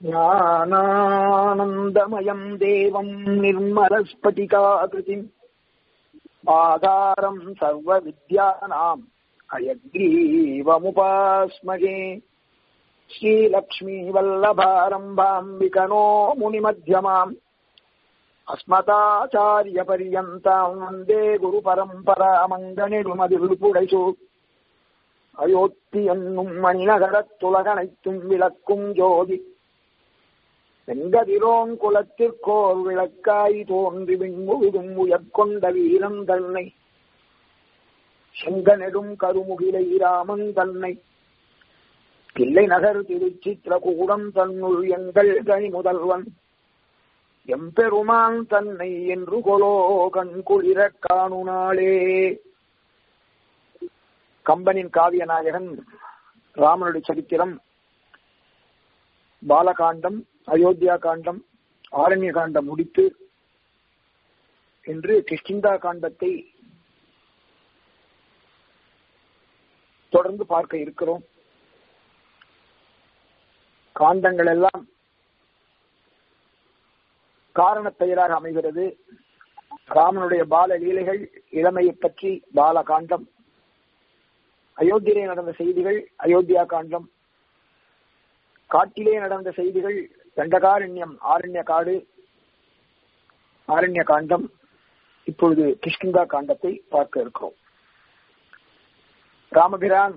ज्ञानानन्दमयम् देवम् निर्मलस्फटिकाकृतिम् आधारम् सर्वविद्यानाम् अयग्रीवमुपास्महे श्रीलक्ष्मीवल्लभारम्भाम् विकनो मुनिमध्यमाम् अस्मताचार्यपर्यन्ताम् वन्दे குருபரம்பராமங்கனிடுமதில்புடைசு அயோத்தி என்னும் மணிநகரத்துலகனைத்தும் விளக்கும் ஜோதி செங்கதிரோன் குலத்திற்கோர் விளக்காய் தோன்றி விண்முழுதும் உயர்கொண்ட வீரன் தன்னை செங்கனெடும் கருமுகிலை ராமன் தன்னை கிள்ளை நகர் திருச்சித்திரகூடம் தன்னுள் எங்கள் கனி முதல்வன் எம்பெருமான் தன்னை என்று கொலோ கண் குளிரக் காணுனாளே கம்பனின் காவிய நாயகன் ராமனுடைய சரித்திரம் பாலகாண்டம் அயோத்தியா காண்டம் ஆரண்ய காண்டம் முடித்து என்று கிஷ்கிந்தா காண்டத்தை தொடர்ந்து பார்க்க இருக்கிறோம் காண்டங்கள் எல்லாம் காரண பெயராக அமைகிறது ராமனுடைய பால லீலைகள் இளமையை பற்றி பால காண்டம் அயோத்தியிலே நடந்த செய்திகள் அயோத்தியா காண்டம் காட்டிலே நடந்த செய்திகள் தண்டகாரண்யம் ஆரண்ய காடு ஆரண்ய காண்டம் இப்பொழுது கிஷ்கிந்தா காண்டத்தை பார்க்க இருக்கிறோம் ராமபிரான்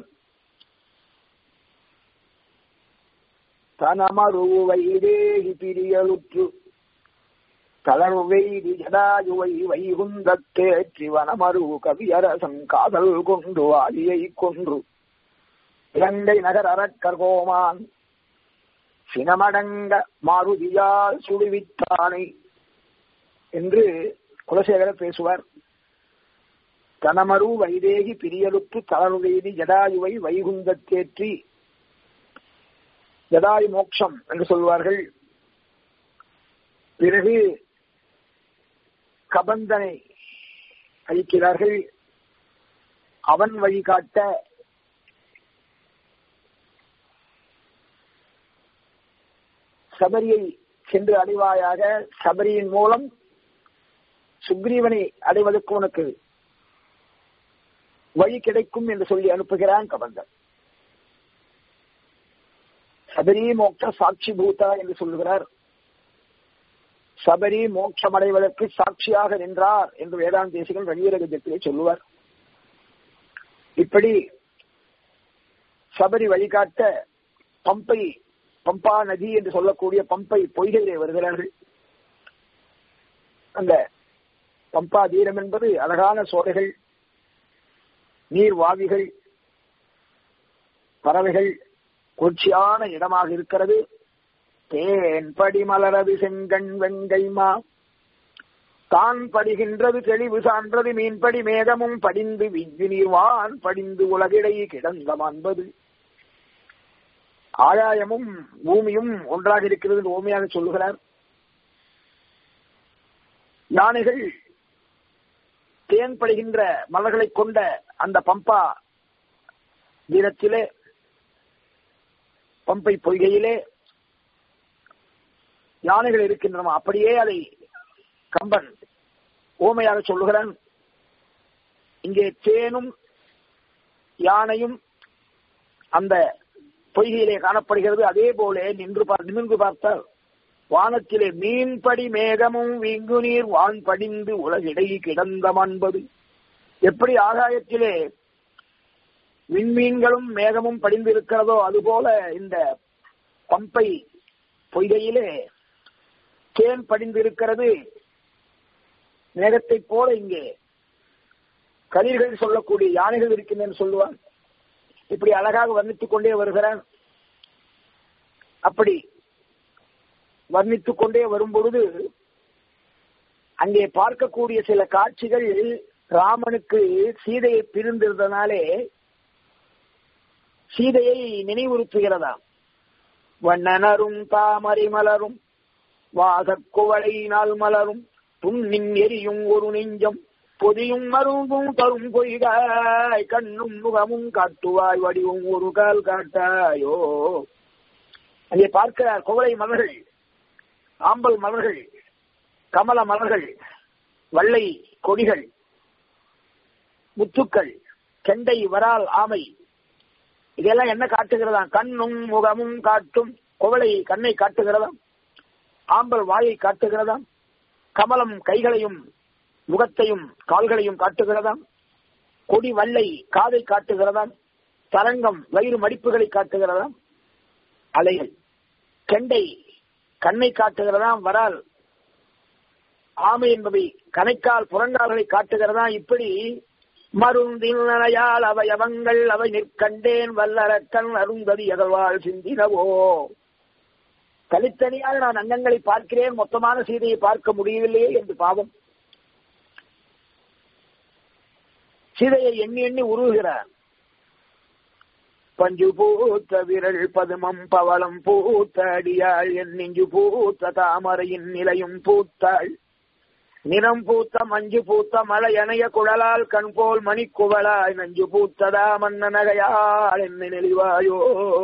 தனமருவைதேகி பிரியலுற்று தளர்வெய்தி ஜடாயுவை வைகுந்தத்தேற்றி வனமரு கவியரசன் காதல் கொண்டு ஆதியை கொன்று இலங்கை நகர் அரக்கர் கோமான் சினமடங்க மாருதியால் சுடுவித்தானை என்று குலசேகரர் பேசுவார் தனமரு வைதேகி பிரியலுற்று தளர்வெய்தி ஜடாயுவை வைகுந்தத்தேற்றி ஜடாயு மோட்சம் என்று சொல்வார்கள் பிறகு கபந்தனை அளிக்கிறார்கள் அவன் வழிகாட்ட சபரியை சென்று அடைவாயாக சபரியின் மூலம் சுக்ரீவனை அடைவதற்கு உனக்கு வழி கிடைக்கும் என்று சொல்லி அனுப்புகிறான் கபந்தன் சபரி மோட்ச சாட்சி பூதா என்று சொல்லுகிறார் சபரி மோட்சம் அடைவதற்கு சாட்சியாக நின்றார் என்று வேதாந்த தேசிகள் வெளியரகத்திலே சொல்லுவார் இப்படி சபரி வழிகாட்ட பம்பை பம்பா நதி என்று சொல்லக்கூடிய பம்பை பொய்கையிலே வருகிறார்கள் அந்த பம்பா தீரம் என்பது அழகான சோலைகள் நீர் வாவிகள் பறவைகள் குளிர்ச்சியான இடமாக இருக்கிறது தேன் படி மலரது செங்கண் வெங்கைமா தான் படிகின்றது தெளிவு சான்றது மீன்படி மேகமும் படிந்து விஞ்சு நீர்வான் படிந்து உலகிடை கிடந்த மாண்பது ஆகாயமும் பூமியும் ஒன்றாக இருக்கிறது என்று ஓமையாக சொல்லுகிறார் யானைகள் தேன் படுகின்ற மலர்களை கொண்ட அந்த பம்பா தீரத்திலே பம்பை பொய்கையிலே யானைகள் இருக்கின்றன அப்படியே அதை கம்பன் ஓமையாக சொல்லுகிறான் இங்கே தேனும் யானையும் அந்த பொய்கையிலே காணப்படுகிறது அதே போல நின்று நிமிர்ந்து பார்த்தால் வானத்திலே மீன்படி மேகமும் வீங்கு நீர் வான் படிந்து உலகிடை கிடந்த மண்பது எப்படி ஆகாயத்திலே விண்மீன்களும் மேகமும் படிந்து இருக்கிறதோ அதுபோல இந்த பம்பை பொய்கையிலே தேன் படிந்து இருக்கிறது மேகத்தை போல இங்கே கதிர்கள் சொல்லக்கூடிய யானைகள் இருக்கின்றன சொல்லுவான் இப்படி அழகாக வர்ணித்துக் கொண்டே வருகிறான் அப்படி வர்ணித்துக் கொண்டே வரும் பொழுது அங்கே பார்க்கக்கூடிய சில காட்சிகள் ராமனுக்கு சீதையை பிரிந்திருந்தனாலே சீதையை நினைவுறுத்துகிறதாம் வண்ணனரும் தாமரை மலரும் வாசற்குவளை நாள் மலரும் புண்ணின் எரியும் ஒரு நெஞ்சம் பொதியும் மருங்கும் தரும் பொய்காய் கண்ணும் முகமும் காட்டுவாய் வடிவும் ஒரு கால் காட்டாயோ அங்கே பார்க்கிறார் குவளை மலர்கள் ஆம்பல் மலர்கள் கமல மலர்கள் வள்ளை கொடிகள் முத்துக்கள் கெண்டை வரால் ஆமை இதெல்லாம் என்ன காட்டுகிறதா கண்ணும் முகமும் காட்டும் குவளை கண்ணை காட்டுகிறதாம் ஆம்பல் வாயை காட்டுகிறதாம் கமலம் கைகளையும் முகத்தையும் கால்களையும் காட்டுகிறதாம் கொடி வல்லை காதை காட்டுகிறதாம் தரங்கம் வயிறு மடிப்புகளை காட்டுகிறதாம் அலைகள் கெண்டை கண்ணை காட்டுகிறதாம் வரால் ஆமை என்பவை கணைக்கால் புறங்கால்களை காட்டுகிறதா இப்படி மருந்தின் நனையால் அவயவங்கள் அவை நிற்கண்டேன் வல்லரக்கன் அருந்ததி அகழ்வாள் சிந்தினவோ தனித்தனியாக நான் அங்கங்களை பார்க்கிறேன் மொத்தமான சீதையை பார்க்க முடியவில்லையே என்று பாவம் சீதையை எண்ணி எண்ணி உருவுகிறார் பஞ்சு பூத்த விரல் பதுமம் பவளம் பூத்த அடியாள் என் நெஞ்சு பூத்த தாமரையின் நிலையும் பூத்தாள் நிறம் பூத்த மஞ்சு பூத்த மலை அணைய குழலால் கண் போல் மணி குவளாய் நஞ்சு பூத்ததா மன்ன நகையாள் என்ன நெளிவாயோ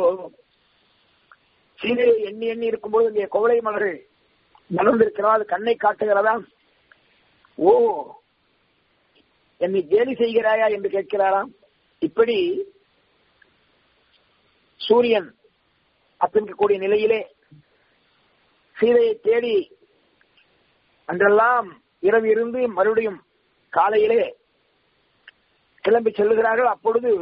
சீதையை எண்ணி எண்ணி இருக்கும்போது இங்கே கோவலை மலர்கள் மலர்ந்திருக்கிறதா அது கண்ணை காட்டுகிறதா ஓ என்னை கேலி செய்கிறாயா என்று கேட்கிறாராம் இப்படி சூரியன் அப்பிருக்கக்கூடிய நிலையிலே சீதையை தேடி அன்றெல்லாம் இரவு இருந்து மறுபடியும் காலையிலே கிளம்பி செல்லுகிறார்கள் அப்பொழுது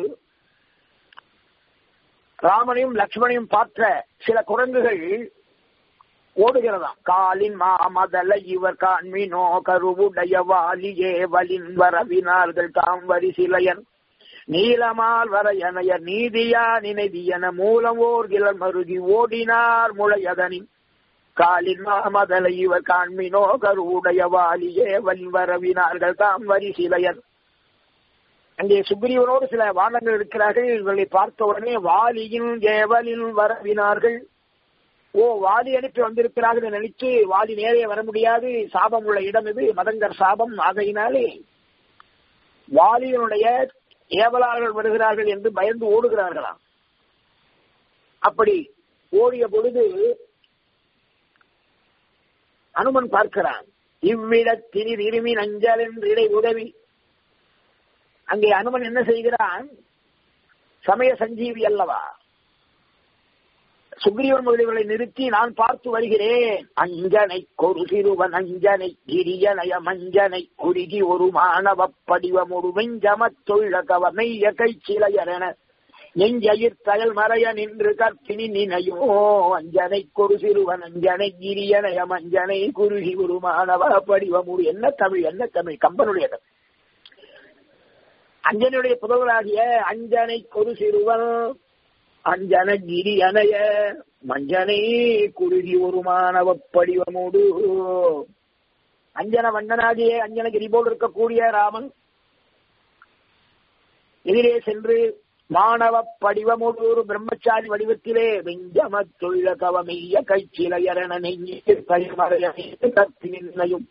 ராமனையும் லக்ஷ்மணையும் பார்த்த சில குரங்குகள் ஓடுகிறதாம் காலின் மாமதல இவர் காண்மினோ கருவுடைய வாலியே வலின் வரவினார்கள் தாம் வரிசிலையன் நீலமால் வரையனையர் நீதியா நினைவியன மூலம் ஓர் கிளர் மருகி ஓடினார் முளையதனின் காலின் மாமதலை இவர் காண்மினோ கருவுடைய வாலியே வலின் வரவினார்கள் தாம் வரிசிலையர் அங்கே சுக்ரீவனோடு சில வானங்கள் இருக்கிறார்கள் இவர்களை பார்த்த உடனே வாலியின் ஏவலின் வரவினார்கள் ஓ வாலி அனுப்பி வந்திருக்கிறார்கள் நினைத்து வாலி நேரே வர முடியாது சாபம் உள்ள இடம் இது மதங்கர் சாபம் ஆகையினாலே வாலியினுடைய ஏவலாளர்கள் வருகிறார்கள் என்று பயந்து ஓடுகிறார்களாம் அப்படி ஓடிய பொழுது அனுமன் பார்க்கிறான் இவ்விடத்தில் இருமி நஞ்சல் என்று இடை உதவி அங்கே அனுமன் என்ன செய்கிறான் சமய சஞ்சீவி அல்லவா சுக்ரீவன் முதலியவர்களை நிறுத்தி நான் பார்த்து வருகிறேன் அஞ்சனை கொரு சிறுவன் அஞ்சனை கிரியனய மஞ்சனை குறுகி ஒரு மாணவ படிவம் ஒரு வெஞ்சமத் தொழில கவர் நெய்ய கை சிலையரென நெஞ்சயிர் தயல் மறைய நின்று கற்பினி நினையோ அஞ்சனை கொரு சிறுவன் அஞ்சனை கிரியனய மஞ்சனை குறுகி ஒரு மாணவ படிவம் ஒரு என்ன தமிழ் என்ன தமிழ் கம்பனுடைய தமிழ் அஞ்சனுடைய புதவராகிய அஞ்சனை கொரு சிறுவன் அஞ்சன கிரி அணைய மஞ்சனை குருகி ஒரு மாணவ படிவமோடு அஞ்சன வண்ணனாகிய அஞ்சனகிரி போல் இருக்கக்கூடிய ராமன் எதிரே சென்று மாணவ படிவமோடு ஒரு பிரம்மச்சாரி வடிவத்திலே வெஞ்சம தொழில கவமைய கைச்சிலையரண நெய்யும்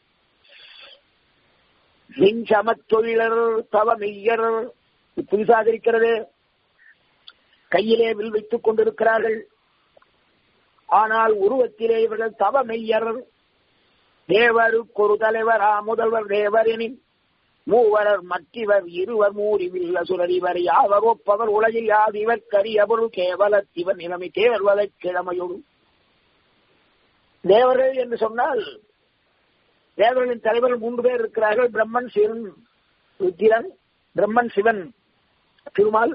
வெஞ்சம தொழிலர் தவமெய்யர் புதுசாக இருக்கிறது கையிலே வில் வைத்துக் கொண்டிருக்கிறார்கள் ஆனால் உருவத்திலே இவர்கள் தவ மெய்யர் தேவருக்கு ஒரு தலைவர் ஆ முதல்வர் தேவர் எனின் மூவரர் மற்றிவர் இருவர் மூறிவில்ல சுரறிவர் யாவர் ஒப்பவர் உலகில் யாதிவர் கரியவரு கேவலத்திவர் நிலைமை தேவர்வதை கிழமையோடு தேவர்கள் என்று சொன்னால் தேவர்களின் தலைவர்கள் மூன்று பேர் இருக்கிறார்கள் பிரம்மன் சிவன் ருத்திரன் பிரம்மன் சிவன் திருமால்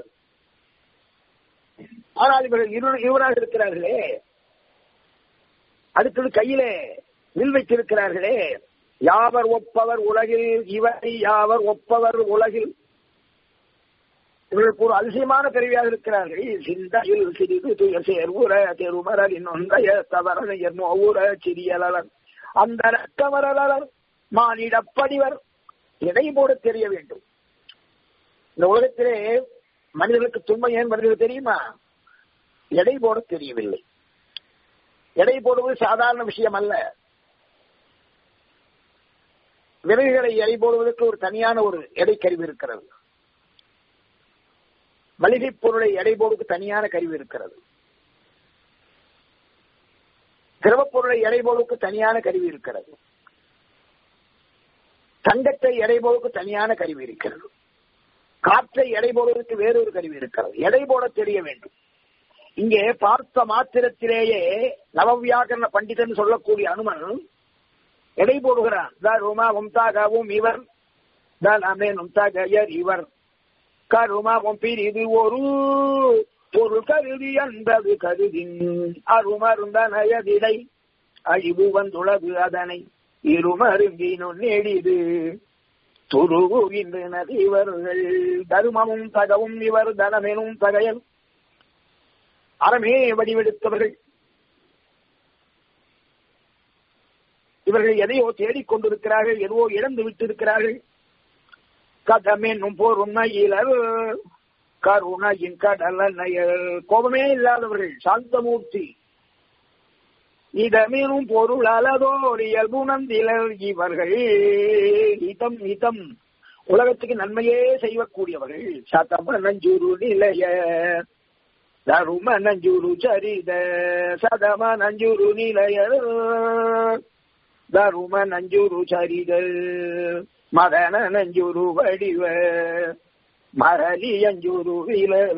ஆனால் இவர்கள் இரு இருவராக இருக்கிறார்களே அடுத்தது கையிலே வில் வைத்திருக்கிறார்களே யாவர் ஒப்பவர் உலகில் இவரை யாவர் ஒப்பவர் உலகில் இவர்களுக்கு ஒரு அதிசயமான பிறவியாக இருக்கிறார்கள் சிந்தையில் சிறிது துயர் சேர்வுற தெருமரலின் ஒன்றைய தவறனையர் நோவுற சிறியலர் அந்த ரக்கமரலர் மானிடப்படிவர் எடை போட தெரிய வேண்டும் இந்த உலகத்திலே மனிதர்களுக்கு துன்பம் ஏன் வருகிறது தெரியுமா எடை போட தெரியவில்லை எடை போடுவது சாதாரண விஷயம் அல்ல விறகுகளை எடை போடுவதற்கு ஒரு தனியான ஒரு எடை கருவி இருக்கிறது மளிகை பொருளை எடை போடுவதற்கு தனியான கருவி இருக்கிறது திரவப்பொருளை எடைபோலுக்கு தனியான கருவி இருக்கிறது தங்கத்தை எடைபோலுக்கு தனியான கருவி இருக்கிறது காற்றை எடை போடுவதற்கு வேறொரு கருவி இருக்கிறது எடை போட தெரிய வேண்டும் இங்கே பார்த்த மாத்திரத்திலேயே நவவியாக்கரண பண்டிதன் சொல்லக்கூடிய அனுமன் எடை போடுகிறான் தருமா மும்தாகவும் இவர் தனமே நும்தாகயர் இவர் கருமாவும் பிரிது ஒரு பொருள் கருதி அன்பது கருதின் அருமருந்தனையதிடை அழிவு வந்துளது அதனை இருமருங்கினும் நெடிது துருவுகின்றனர் இவர்கள் தருமமும் தகவும் இவர் தனமெனும் தகையல் அறமே வடிவெடுத்தவர்கள் இவர்கள் எதையோ தேடிக்கொண்டிருக்கிறார்கள் எதுவோ இழந்து விட்டிருக்கிறார்கள் கதமென்னும் பொருணையிலர் கருணையின் கடல் கோபமே இல்லாதவர்கள் சாந்தமூர்த்தி இதமேனும் பொருள் அளதோர் இயல்புணந்திலர் இவர்கள் இதம் இதம் உலகத்துக்கு நன்மையே செய்யக்கூடியவர்கள் சதம நஞ்சூரு நிலைய தரும நஞ்சூரு சரித சதம நஞ்சூரு நிலைய தரும நஞ்சூரு சரித மதன நஞ்சூரு வடிவ மரளி அஞ்சூரு விலல்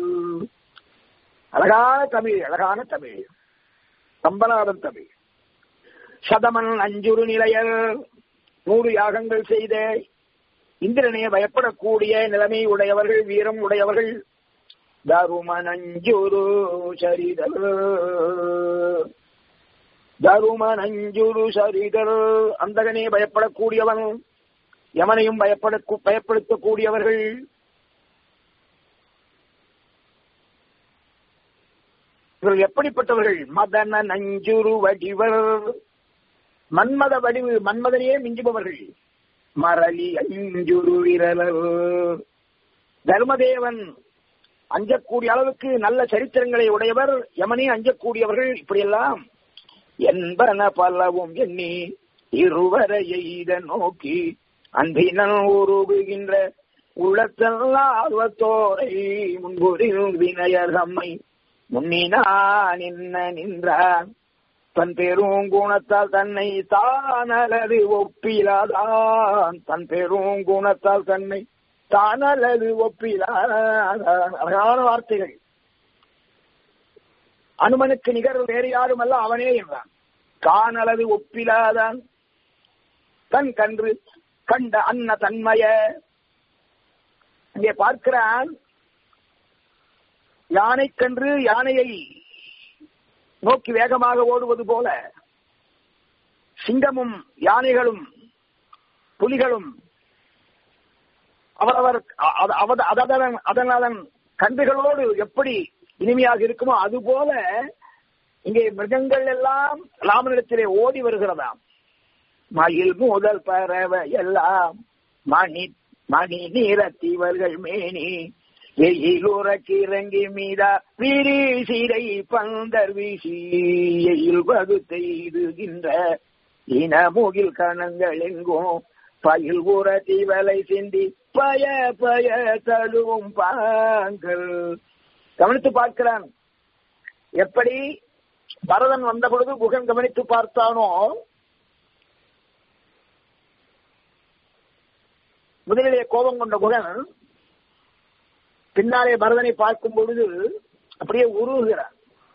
அழகான தமிழ் அழகான தமிழ் சம்பநாதன் தமிழ் சதமன் அஞ்சுரு நிலையர் நூறு யாகங்கள் செய்த இந்திரனே பயப்படக்கூடிய நிலைமை உடையவர்கள் வீரம் உடையவர்கள் தருமன் அஞ்சுரு சரிதர் தருமன் அஞ்சுரு சரிதர் அந்தகனே பயப்படக்கூடியவன் யமனையும் பயப்பட பயப்படுத்தக்கூடியவர்கள் இவர்கள் எப்படிப்பட்டவர்கள் மதன நஞ்சுரு வடிவர் மன்மத வடிவு மன்மதனையே மிஞ்சுபவர்கள் மரளி அஞ்சுரு விரலர் தர்மதேவன் அஞ்சக்கூடிய அளவுக்கு நல்ல சரித்திரங்களை உடையவர் யமனே அஞ்சக்கூடியவர்கள் இப்படியெல்லாம் என்பன பலவும் எண்ணி இருவரை எய்த நோக்கி அன்பினன் உருகுகின்ற உள்ளத்தெல்லாம் ஆர்வத்தோரை முன்புரில் வினயர் தம்மை முன்னினான் என்ன நின்றான் தன் பெரும் குணத்தால் தன்னை தானலது ஒப்பிலாதான் தன் பெரும் குணத்தால் தன்னை தானலது ஒப்பிலாதான் அழகான வார்த்தைகள் அனுமனுக்கு நிகர் வேறு யாரும் அல்ல அவனே என்றான் காணலது ஒப்பிலாதான் தன் கன்று கண்ட அன்ன தன்மய இங்கே பார்க்கிறான் யானைக்கன்று யானையை நோக்கி வேகமாக ஓடுவது போல சிங்கமும் யானைகளும் புலிகளும் அவரவர் அதன் அதன் கன்றுகளோடு எப்படி இனிமையாக இருக்குமோ அது போல இங்கே மிருகங்கள் எல்லாம் ராமனிடத்திலே ஓடி வருகிறதாம் மயில் முதல் பறவை எல்லாம் மணி மணி நீரத்தீவர்கள் மேனி வெயிலுறக்கு இறங்கி மீதா விரி சிறை பந்தர் வீசி எயில் வகுத்தெய்துகின்ற இனமுகில் கணங்கள் எங்கும் பயில் உற தீவலை சிந்தி பய பய தழுவும் பாங்கள் கவனித்து பார்க்கிறான் எப்படி பரதன் வந்த பொழுது குகன் கவனித்து பார்த்தானோ முதலிலே கோபம் கொண்ட குகன் பின்னாலே பரதனை பார்க்கும் பொழுது அப்படியே உருவுகிறார்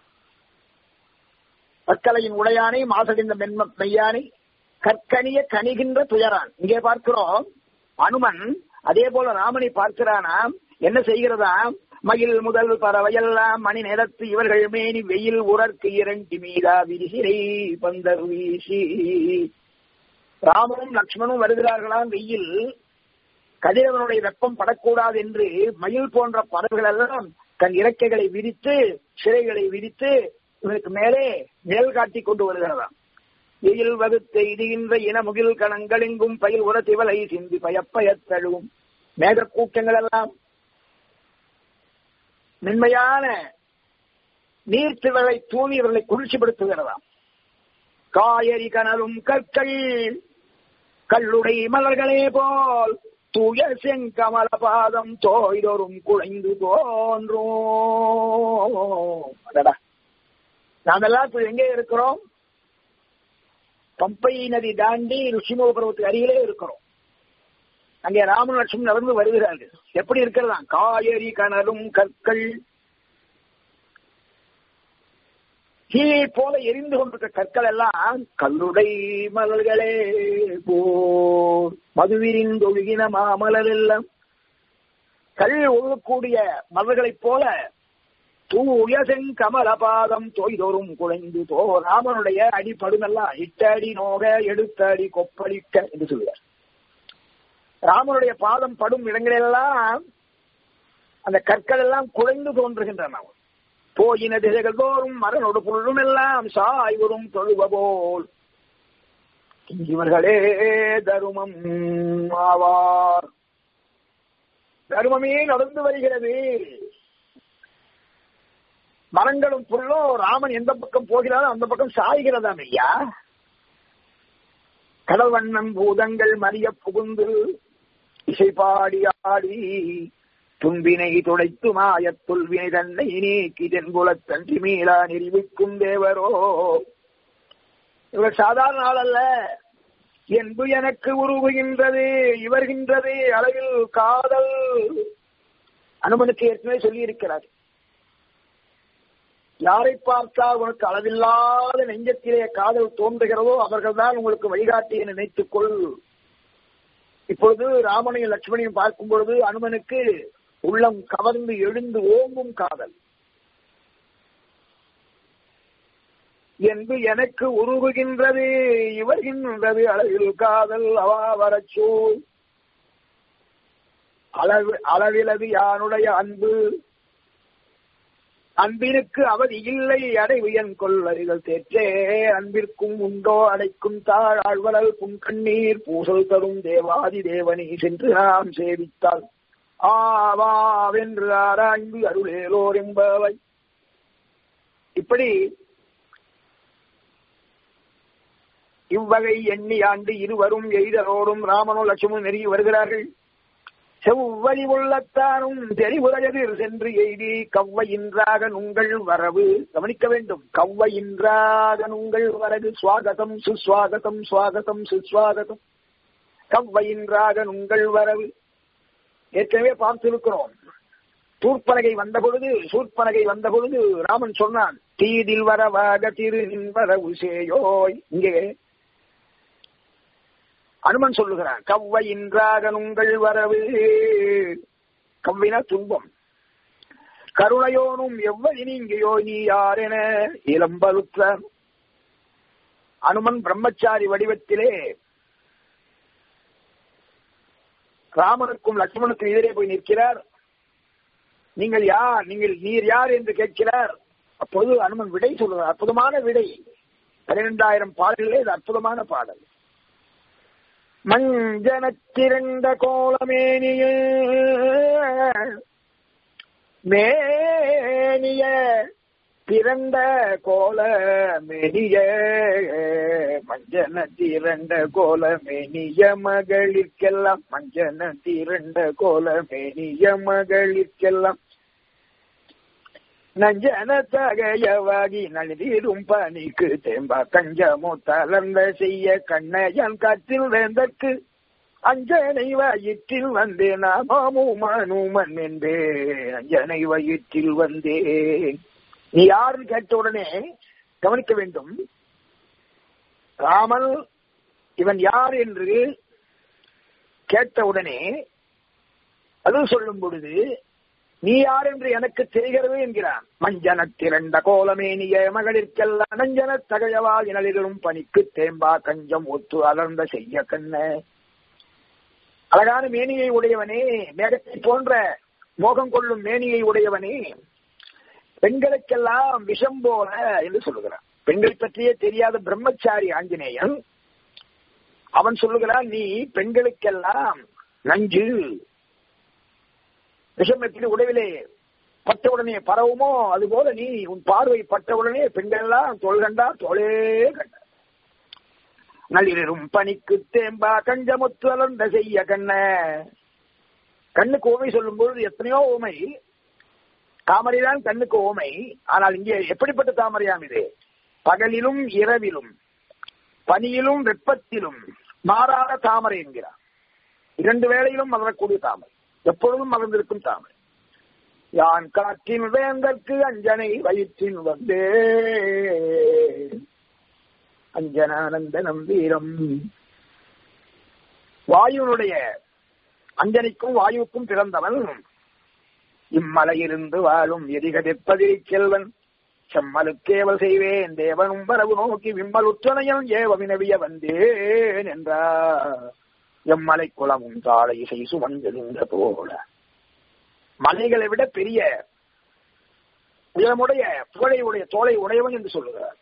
பற்கலையின் உடையானை மாசடிந்த மென்ம மெய்யானை கற்கனிய கனிகின்ற துயரான் இங்கே பார்க்கிறோம் அனுமன் அதே போல ராமனை பார்க்கிறானாம் என்ன செய்கிறதா மயில் முதல் பறவையெல்லாம் மணி நேரத்து இவர்கள் மேனி வெயில் உறற்கு இரண்டி மீதா விரிசிறை பந்தர் வீசி ராமனும் லக்ஷ்மணும் வருகிறார்களாம் வெயில் கதிரவனுடைய வெப்பம் படக்கூடாது என்று மயில் போன்ற பறவைகள் எல்லாம் தன் இறக்கைகளை விரித்து சிறைகளை விரித்து இவனுக்கு மேலே நிழல் காட்டி கொண்டு வருகிறதாம் வெயில் வகுத்து இடுகின்ற இன முகில் கணங்கள் எங்கும் பயில் உர திவலை சிந்தி பயப்பயத்தழுவும் மேகக்கூட்டங்கள் எல்லாம் மென்மையான நீர்த்திவலை தூவி இவர்களை குளிர்ச்சிப்படுத்துகிறதாம் காயரி கனலும் கற்கள் கல்லுடை மலர்களே போல் தூய செங்கமல பாதம் தோய்தோறும் குழைந்து தோன்றும் நாமெல்லாம் இப்ப எங்கே இருக்கிறோம் பம்பை நதி தாண்டி ருஷிமுக பருவத்துக்கு அருகிலே இருக்கிறோம் அங்கே ராமன் லட்சுமி நடந்து வருகிறார்கள் எப்படி இருக்கிறதா காயரி கனலும் கற்கள் தீயை போல எரிந்து கொண்டிருக்க கற்கள் எல்லாம் கல்லுடை மலர்களே போர் மதுவிரின் ஒழுகின மாமலர் எல்லாம் கல் ஒழுகக்கூடிய மலர்களைப் போல தூய செங்கமல பாதம் தோய்தோறும் குழைந்து தோ ராமனுடைய அடிப்படுமெல்லாம் இட்ட அடி நோக எடுத்த அடி கொப்பளிக்க என்று சொல்லுவார் ராமனுடைய பாதம் படும் இடங்களெல்லாம் அந்த கற்கள் எல்லாம் குறைந்து தோன்றுகின்றன போயின திசைகள் தோறும் மரனோடு புல்லும் எல்லாம் சாய்வரும் தொழுவ போல் இவர்களே தருமம் ஆவார் தர்மமே நடந்து வருகிறது மரங்களும் புல்லும் ராமன் எந்த பக்கம் போகிறாரோ அந்த பக்கம் சாய்கிறதாம் ஐயா கடல் வண்ணம் பூதங்கள் மறிய புகுந்து இசைப்பாடி ஆடி துன்பினை துடைத்து மாயத் துல்வினை தன்னை நீக்கி தென்குலத் தன்றி மீளா நிறுவிக்கும் தேவரோ இவர் சாதாரண ஆள் அல்ல என்பு எனக்கு உருவுகின்றது இவர்கின்றது அளவில் காதல் அனுமனுக்கு ஏற்கனவே சொல்லி இருக்கிறார் யாரை பார்த்தால் உனக்கு அளவில்லாத நெஞ்சத்திலே காதல் தோன்றுகிறதோ அவர்கள்தான் உங்களுக்கு வழிகாட்டியை நினைத்துக் கொள் இப்பொழுது ராமனையும் லட்சுமணையும் பார்க்கும் பொழுது அனுமனுக்கு உள்ளம் கவர்ந்து எழுந்து ஓங்கும் காதல் என்று எனக்கு உருகுகின்றது இவர்கின்றது அளவில் காதல் அவா வரச்சோ அளவு அளவிலது யானுடைய அன்பு அன்பினுக்கு அவதி இல்லை அடைவு என் கொள்ளறிகள் தேற்றே அன்பிற்கும் உண்டோ அடைக்கும் தாழ் ஆழ்வரல் புன்கண்ணீர் பூசல் தரும் தேவாதி தேவனை சென்று நாம் சேவித்தால் ஆவாவென்று ஆராய்ந்து அருளேலோர் என்பவை இப்படி இவ்வகை எண்ணி ஆண்டு இருவரும் எய்தலோடும் ராமனும் லட்சுமணும் நெருங்கி வருகிறார்கள் செவ்வழி உள்ளத்தானும் தெரிவுரையதிர் சென்று எய்தி கவ்வையின்றாக நுங்கள் வரவு கவனிக்க வேண்டும் கவ்வையின்றாக நுங்கள் வரவு சுவாகதம் சுஸ்வாகதம் சுவாகதம் சுஸ்வாகதம் கவ்வையின்றாக நுங்கள் வரவு ஏற்கனவே பார்த்திருக்கிறோம் தூர்ப்பனகை வந்த பொழுது சூர்ப்பனகை வந்த பொழுது ராமன் சொன்னான் தீதில் வரவாக திரு வரவு சேயோய் இங்கே அனுமன் சொல்லுகிறான் கவ்வையின்றாக உங்கள் வரவு கவ்வின துன்பம் கருணையோனும் எவ்வளி நீங்கையோ நீ யாரென இளம்பலுத்த அனுமன் பிரம்மச்சாரி வடிவத்திலே ராமனுக்கும் லட்சுமணுக்கும் எதிரே போய் நிற்கிறார் நீங்கள் யார் நீங்கள் நீர் யார் என்று கேட்கிறார் அப்போது அனுமன் விடை சொல்லுகிறார் அற்புதமான விடை பன்னிரெண்டாயிரம் பாடல்களே இது அற்புதமான பாடல் மஞ்சனத்திரண்ட கோலமேனிய மேனிய திரண்ட கோல மெனிய மஞ்சன திரண்ட கோல மெனிய மகளிர்க்கெல்லாம் மஞ்சன திரண்ட கோல மெனிய மகளிர்க்கெல்லாம் நஞ்சன தகையவாகி நழுதிடும் பணிக்கு தேம்பா கஞ்சமோ தளர்ந்த செய்ய கண்ணையன் காற்றில் வேந்தற்கு அஞ்சனை வயிற்றில் வந்தே நாமமும் அனுமன் என்பே அஞ்சனை வயிற்றில் வந்தேன் நீ யாருன்னு கேட்ட உடனே கவனிக்க வேண்டும் ராமன் இவன் யார் என்று கேட்ட உடனே அது சொல்லும் பொழுது நீ யார் என்று எனக்கு தெரிகிறது என்கிறான் மஞ்சன திரண்ட கோலமேனிய மகளிர்க்கெல்லாம் நஞ்சன தகையவா இனலிலும் பணிக்கு தேம்பா கஞ்சம் ஒத்து அலர்ந்த செய்ய கண்ண அழகான மேனியை உடையவனே மேகத்தை போன்ற மோகம் கொள்ளும் மேனியை உடையவனே பெண்களுக்கெல்லாம் விஷம் போல என்று சொல்லுகிறான் பெண்களை பற்றியே தெரியாத பிரம்மச்சாரி ஆஞ்சநேயன் அவன் சொல்லுகிறான் நீ பெண்களுக்கெல்லாம் நஞ்சு விஷம் எப்படி உடவிலே பட்டவுடனே பரவுமோ அதுபோல நீ உன் பார்வை பட்டவுடனே பெண்கள் எல்லாம் தோல் கண்டா தோளே கண்ட நள்ளிரும் பனிக்கு தேம்பா கஞ்சமுத்து அலர்ந்த செய்ய கண்ண கண்ணுக்கு ஓமை சொல்லும் பொழுது எத்தனையோ ஓமை தாமரைதான் கண்ணுக்கு ஓமை ஆனால் இங்கே எப்படிப்பட்ட தாமரையாம் இது பகலிலும் இரவிலும் பனியிலும் வெப்பத்திலும் மாறாத தாமரை என்கிறார் இரண்டு வேளையிலும் மலரக்கூடிய தாமரை எப்பொழுதும் மலர்ந்திருக்கும் தாமரை யான் காற்றின் வேந்தற்கு அஞ்சனை வயிற்றின் வந்தே அஞ்சனானந்தனம் வீரம் வாயுனுடைய அஞ்சனைக்கும் வாயுவுக்கும் பிறந்தவன் இம்மலையிலிருந்து வாழும் எதிகதிப்பதிரி செல்வன் செம்மலுக்கேவல் செய்வேன் தேவனும் வரவு நோக்கி விம்மலுற்றனையும் ஏவ வினவிய வந்தேன் என்றார் எம்மலை குளமும் தாளை இசை சுமந்திருந்த போல மலைகளை விட பெரிய உயரமுடைய புகழையுடைய தோலை உடையவன் என்று சொல்லுகிறார்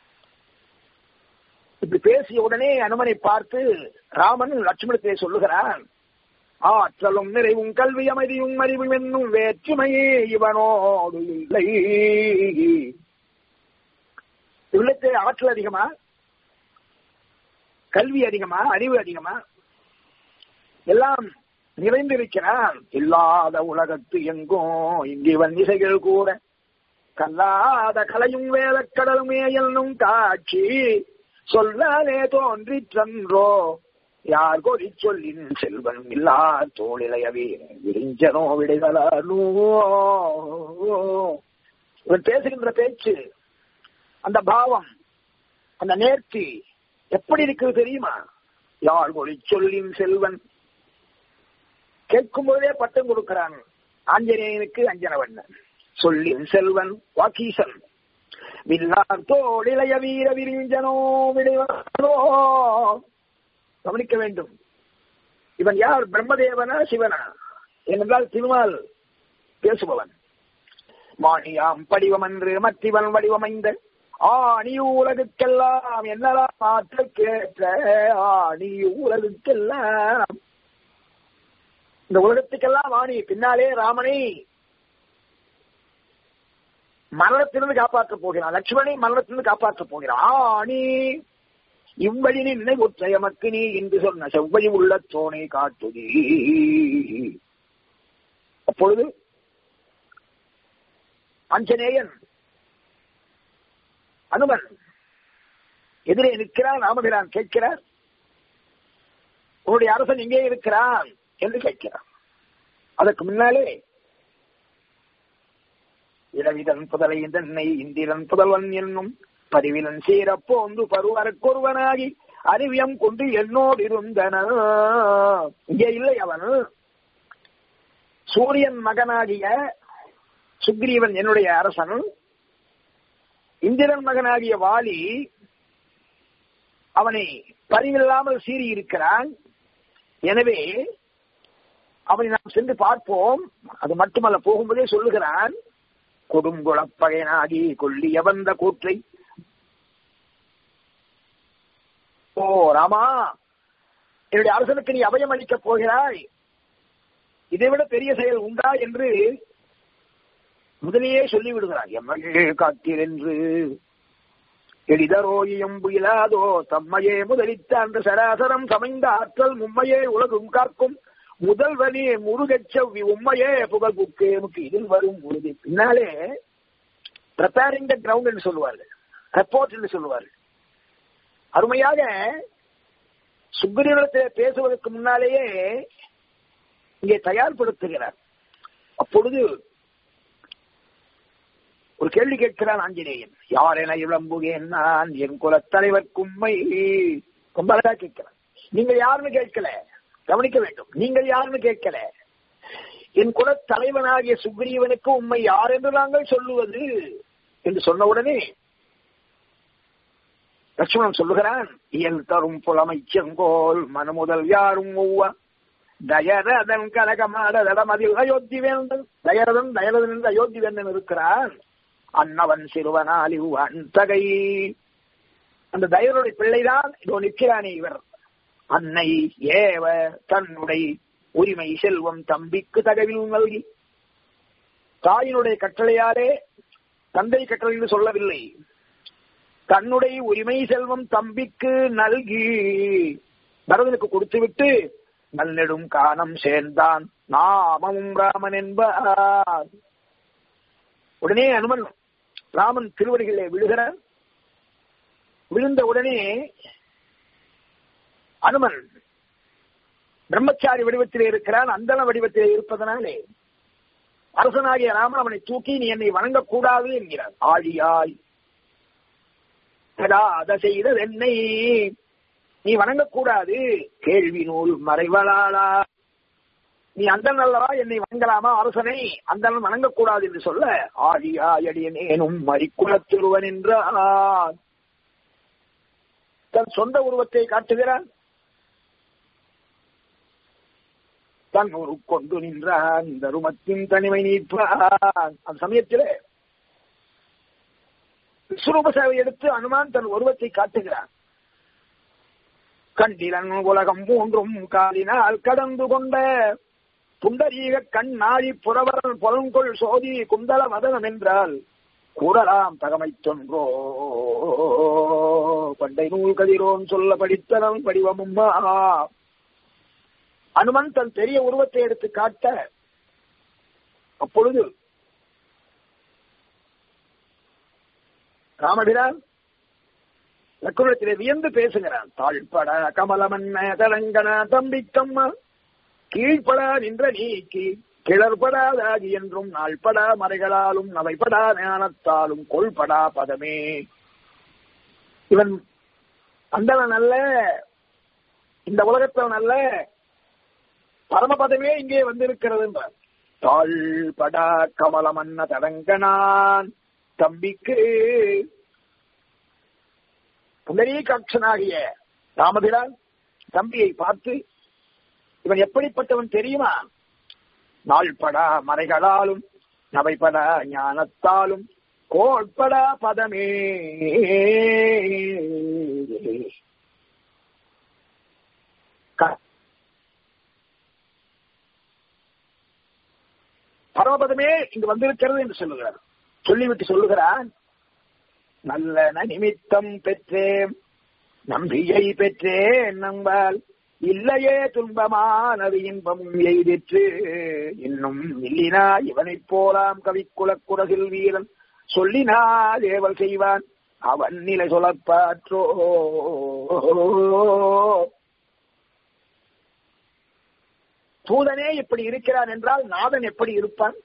இப்படி பேசிய உடனே அனுமனை பார்த்து ராமன் லட்சுமணத்தை சொல்லுகிறான் ஆற்றலும் நிறைவும் கல்வி அமைதியும் அறிவும் என்னும் வேற்றுமையே இவனோடு இல்லை உள்ளத்து ஆற்றல் அதிகமா கல்வி அதிகமா அறிவு அதிகமா எல்லாம் நிறைந்திருக்கிறான் இல்லாத உலகத்து எங்கும் இங்கிவன் இசைகள் கூட கல்லாத கலையும் வேதக்கடலுமே என்னும் காட்சி சொல்லாலே தோன்றிற்றன்றோ யார் கொடி சொல்லின் செல்வன் இல்லா தோளிலையவே விரிஞ்சனோ விடைகளானோ இவன் பேசுகின்ற பேச்சு அந்த பாவம் அந்த நேர்த்தி எப்படி இருக்குது தெரியுமா யார் கொடி சொல்லின் செல்வன் கேட்கும் போதே பட்டம் கொடுக்கிறான் ஆஞ்சநேயனுக்கு அஞ்சனவண்ணன் சொல்லின் செல்வன் வாக்கீசன் வில்லார் தோளிலைய வீர விரிஞ்சனோ விடைவனோ கவனிக்க வேண்டும் இவன் யார் பிரம்மதேவனா சிவனா ஏனென்றால் திருமால் பேசுபவன் மாணியாம் படிவம் என்று மத்திவன் வடிவமைந்த ஆணி உலகுக்கெல்லாம் என்னலாம் ஆற்றல் கேட்ட ஆணி உலகுக்கெல்லாம் இந்த உலகத்துக்கெல்லாம் ஆணி பின்னாலே ராமனை மரணத்திலிருந்து காப்பாற்றப் போகிறான் லட்சுமணை மரணத்திலிருந்து காப்பாற்றப் போகிறான் ஆணி இவ்வழி நின்னை ஒற்றையமக்கு நீ என்று சொன்ன செவ்வழி உள்ள தோனை காட்டுதி அப்பொழுது ஆஞ்சநேயன் அனுமன் எதிரே நிற்கிறான் ராமபிரான் கேட்கிறார் உன்னுடைய அரசன் எங்கே இருக்கிறான் என்று கேட்கிறான் அதற்கு முன்னாலே இடவிதன் புதலை தன்னை இந்திரன் புதல்வன் என்னும் பரிவிலன் சீரப்போந்து பருவரக்கொருவனாகி அறிவியம் கொண்டு என்னோடு இருந்தன இங்கே இல்லை அவன் சூரியன் மகனாகிய சுக்ரீவன் என்னுடைய அரசன் இந்திரன் மகனாகிய வாலி அவனை பரிவில்லாமல் சீறி இருக்கிறான் எனவே அவனை நாம் சென்று பார்ப்போம் அது மட்டுமல்ல போகும்போதே சொல்லுகிறான் கொடுங்குளப்பகையனாகி கொல்லிய வந்த கூற்றை ஓ ராமா என்னுடைய அரசனுக்கு நீ அபயம் அளிக்கப் போகிறாய் இதைவிட பெரிய செயல் உண்டா என்று முதலையே சொல்லிவிடுகிறார் எம்மையே காத்தீர் என்று எளிதரோ இயம்புயிலாதோ தம்மையே முதலித்த அந்த சராசரம் சமைந்த ஆற்றல் மும்மையே உலகும் காக்கும் முதல்வனே முருகச்சவ்வி உண்மையே புகழ் புக்கே முக்கு இதில் வரும் உறுதி பின்னாலே ப்ரிப்பேரிங் த கிரவுண்ட் என்று சொல்லுவார்கள் ரெப்போர்ட் என்று சொல்லுவார்கள் அருமையாக சுக்ரீவனத்தில் பேசுவதற்கு முன்னாலேயே இங்கே தயார்படுத்துகிறார் அப்பொழுது ஒரு கேள்வி கேட்கிறான் ஆஞ்சநேயன் யார் என விளம்புகேன் நான் என் குலத் தலைவர் கும்மை ரொம்ப அழகா கேட்கிறான் நீங்கள் யாருன்னு கேட்கல கவனிக்க வேண்டும் நீங்கள் யாருன்னு கேட்கல என் குலத் தலைவனாகிய சுக்ரீவனுக்கு உண்மை யார் என்று நாங்கள் சொல்லுவது என்று சொன்ன உடனே லட்சுமணன் சொல்லுகிறான் இயல் தரும் புலமை செங்கோல் மனமுதல் யாரும் ஒவ்வா தயரதன் கனகமாடதடம் அதில் அயோத்தி வேந்தன் தயரதன் தயரதன் என்று அயோத்தி வேந்தன் இருக்கிறான் அன்னவன் சிறுவனால் அந்தகை அந்த தயருடைய பிள்ளைதான் இதோ நிற்கிறானே இவர் அன்னை ஏவ தன்னுடைய உரிமை செல்வம் தம்பிக்கு தகவில் நல்கி தாயினுடைய கட்டளையாலே தந்தை கட்டளை சொல்லவில்லை தன்னுடைய உரிமை செல்வம் தம்பிக்கு நல்கி பரதனுக்கு கொடுத்துவிட்டு நல்நெடும் காணம் சேர்ந்தான் நாமமும் ராமன் என்பார் உடனே அனுமன் ராமன் திருவடிகளே விழுகிறார் விழுந்த உடனே அனுமன் பிரம்மச்சாரி வடிவத்திலே இருக்கிறான் அந்தன வடிவத்திலே இருப்பதனாலே அரசனாகிய ராமன் அவனை தூக்கி நீ என்னை வணங்கக்கூடாது என்கிறார் ஆழியாய் அதை செய்தது என்னை நீ வணங்கக்கூடாது கேள்வி நூல் மறைவலாளா நீ அந்த நல்லவா என்னை வணங்கலாமா அரசனை அந்த வணங்கக்கூடாது என்று சொல்ல ஆழியாயடியனேனும் மறிக்குலத்திருவன் என்றான் தன் சொந்த உருவத்தை காட்டுகிறான் தன் ஒரு கொண்டு நின்றான் தருமத்தின் தனிமை நீப்பான் அந்த சமயத்திலே விஸ்வரூப சேவை எடுத்து அனுமான் தன் உருவத்தை காட்டுகிறான் கண்டிலன் உலகம் மூன்றும் காலினால் கடந்து கொண்ட புண்டரீக கண்ணாழி புறவரன் புலங்கொள் சோதி குந்தல மதனம் என்றால் கூறலாம் தகமை தொன்றோ பண்டை நூல் கதிரோன் சொல்ல படித்தனம் படிவமும்மா அனுமன் தன் பெரிய உருவத்தை எடுத்து காட்ட அப்பொழுது ராமபிரான் லக்குணத்திலே வியந்து பேசுகிறான் தாழ்பட கமலமன்ன தலங்கன தம்பிக்கம்மா கீழ்படா நின்ற நீக்கி கிளர்படாதாகி என்றும் நாள்படா மறைகளாலும் நவைப்படா ஞானத்தாலும் கொள்படா பதமே இவன் அந்தவன் அல்ல இந்த உலகத்தவன் அல்ல பரமபதமே இங்கே வந்திருக்கிறது என்றார் தாழ்படா கமலமன்ன தடங்கனான் தம்பிக்கு புண்டரீகாட்சனாகிய ராமபிரான் தம்பியை பார்த்து இவன் எப்படிப்பட்டவன் தெரியுமா நாள்படா மறைகளாலும் நவைப்படா ஞானத்தாலும் கோட்படா பதமே பரமபதமே இங்கு வந்திருக்கிறது என்று சொல்லுகிறார் சொல்லிவிட்டு சொல்லுகிறான் நல்ல நிமித்தம் பெற்றேன் நம்பியை பெற்றேன் நம்பால் இல்லையே துன்பமானது இன்பமும் எய்திற்று இன்னும் இல்லினா இவனைப் போலாம் கவிக்குலக்குறகில் வீரன் சொல்லினால் ஏவல் செய்வான் அவன் நிலை சொலப்பாற்றோ தூதனே இப்படி இருக்கிறான் என்றால் நாதன் எப்படி இருப்பான்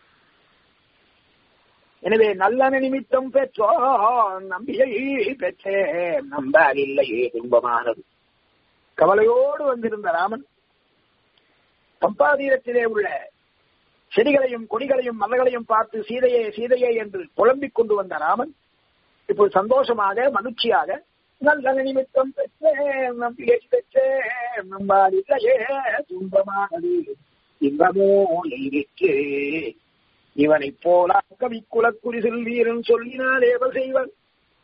எனவே நல்ல நிமித்தம் பெற்றோ நம்பியை பெற்றேன் நம்பால் இல்லையே துன்பமானது கவலையோடு வந்திருந்த ராமன் பம்பாதீரத்திலே உள்ள செடிகளையும் கொடிகளையும் மலர்களையும் பார்த்து சீதையே சீதையே என்று புலம்பிக் கொண்டு வந்த ராமன் இப்போது சந்தோஷமாக மகிழ்ச்சியாக நல்ல நிமித்தம் பெற்றேன் நம்பிக்கை பெற்றேன் நம்பால் இல்லையே துன்பமானது இன்பமோ எய்திற்று இவனைப் போல கவிக்குலக்குரிசில் வீரன் சொல்லினால் ஏவல் செய்வன்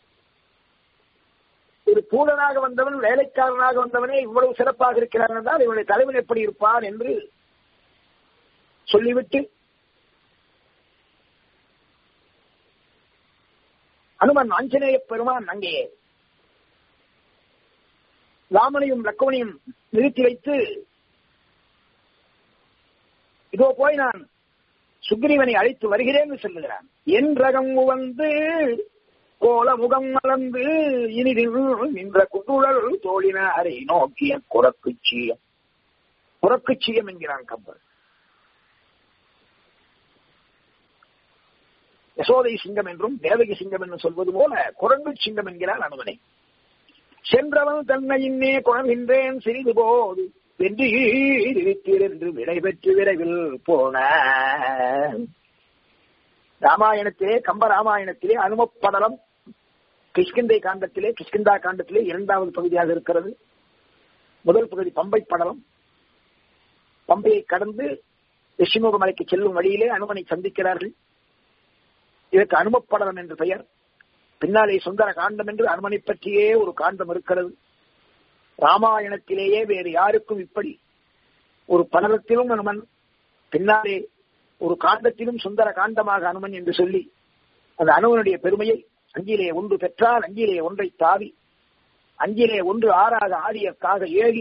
ஒரு பூலனாக வந்தவன் வேலைக்காரனாக வந்தவனே இவ்வளவு சிறப்பாக இருக்கிறான் என்றால் இவனுடைய தலைவன் எப்படி இருப்பான் என்று சொல்லிவிட்டு அனுமன் ஆஞ்சநேய பெருமான் அங்கே ராமனையும் லக்குவனையும் நிறுத்தி வைத்து இதோ போய் நான் சுக்ரீவனை அழைத்து வருகிறேன் என்று சொல்லுகிறான் என் ரகம் வந்து கோல முகம் மலர்ந்து இனிது நின்ற குண்டுழல் தோழினாரை நோக்கிய குரக்குச்சியம் குரக்குச்சியம் என்கிறான் கம்பர் யசோதை சிங்கம் என்றும் தேவகி சிங்கம் என்று சொல்வது போல குரங்கு சிங்கம் என்கிறான் அனுமனை சென்றவன் தன்னை இன்னே குணர்கின்றேன் சிறிது போது வென்றீர் என்று விடை பெற்று விரைவில் போன ராமாயணத்திலே கம்ப ராமாயணத்திலே அனுமப்படலம் கிஷ்கிந்தை காண்டத்திலே கிஷ்கிந்தா காண்டத்திலே இரண்டாவது பகுதியாக இருக்கிறது முதல் பகுதி பம்பை படலம் பம்பையை கடந்து ரிஷிமுக மலைக்கு செல்லும் வழியிலே அனுமனை சந்திக்கிறார்கள் இதற்கு அனுமப்படலம் என்று பெயர் பின்னாலே சுந்தர காண்டம் என்று அனுமனை பற்றியே ஒரு காண்டம் இருக்கிறது ராமாயணத்திலேயே வேறு யாருக்கும் இப்படி ஒரு படலத்திலும் அனுமன் பின்னாலே ஒரு காண்டத்திலும் சுந்தர காண்டமாக அனுமன் என்று சொல்லி அந்த அனுமனுடைய பெருமையை அஞ்சிலே ஒன்று பெற்றால் அஞ்சிலே ஒன்றை தாவி அஞ்சிலே ஒன்று ஆறாக ஆடியற்காக ஏறி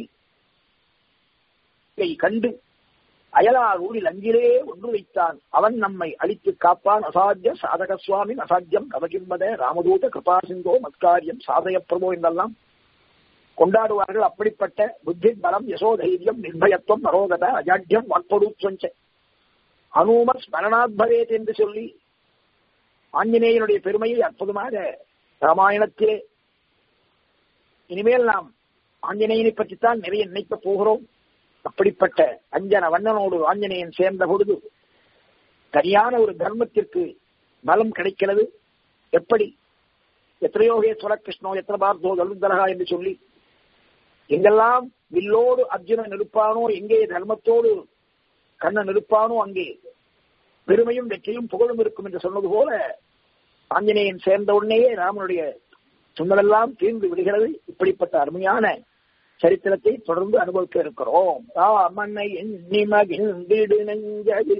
கண்டு அயலார் ஊரில் அஞ்சிலே ஒன்று வைத்தான் அவன் நம்மை அழித்து காப்பான் அசாத்திய சாதக சுவாமி அசாத்தியம் கவகிம்பத ராமதூத கிருபா சிந்தோ மத்காரியம் சாதய பிரபோ என்றெல்லாம் கொண்டாடுவார்கள் அப்படிப்பட்ட புத்தி பலம் யசோதைரியம் நிர்பயத்துவம் மரோகத அஜாட்யம் வாக்படுத்வஞ்ச அனூம ஸ்மரணாத் பவேத் என்று சொல்லி ஆஞ்சநேயனுடைய பெருமையை அற்புதமாக ராமாயணத்திலே இனிமேல் நாம் ஆஞ்சநேயனை பற்றித்தான் நிறைய நினைக்க போகிறோம் அப்படிப்பட்ட அஞ்சன வண்ணனோடு ஆஞ்சநேயன் சேர்ந்த பொழுது தனியான ஒரு தர்மத்திற்கு பலம் கிடைக்கிறது எப்படி எத்தனையோகேஸ்வர கிருஷ்ணோ எத்தனை பார்த்தோ கலுந்தரகா என்று சொல்லி எங்கெல்லாம் வில்லோடு அர்ஜுனன் இருப்பானோ எங்கே தர்மத்தோடு கண்ணன் இருப்பானோ அங்கே பெருமையும் வெற்றியும் புகழும் இருக்கும் என்று சொன்னது போல ஆஞ்சநேயன் சேர்ந்த உடனேயே ராமனுடைய சுண்ணலெல்லாம் தீர்ந்து விடுகிறது இப்படிப்பட்ட அருமையான சரித்திரத்தை தொடர்ந்து அனுபவிக்க இருக்கிறோம் ராமனை எண்ணி மகிழ்ந்திடு நெஞ்சதில்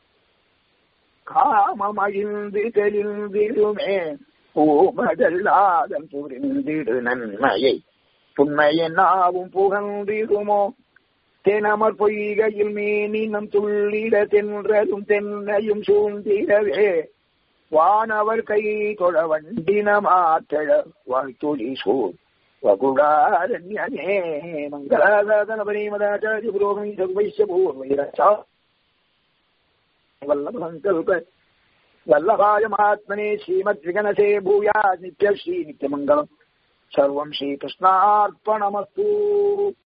காமமழிந்து தெளிந்திடுமே பூமதல்லாதன் புரிந்திடு நன்மையை புண்மையனாவும் புகழ்ந்திடுமோ தெனமர் பொய்கையில் மேனினம் துள்ளிட தென்றதும் தென்னையும் சூழ்ந்திடவே வானவர் கை தொழ வண்டின மாத்தழ வாழ்த்துளி சூழ் வகுடாரண்யனே மங்களாசாதன பரீமதாச்சாரிய புரோகமி சர்வைஷ்ய பூர்வைரச்சா வல்லப சங்கல்ப வல்லபாய மகாத்மனே ஸ்ரீமத் விகனசே பூயா நித்ய ஸ்ரீ நித்யமங்கலம் சர்வம் ஸ்ரீகிருஷ்ணார்ப்பணமஸ்து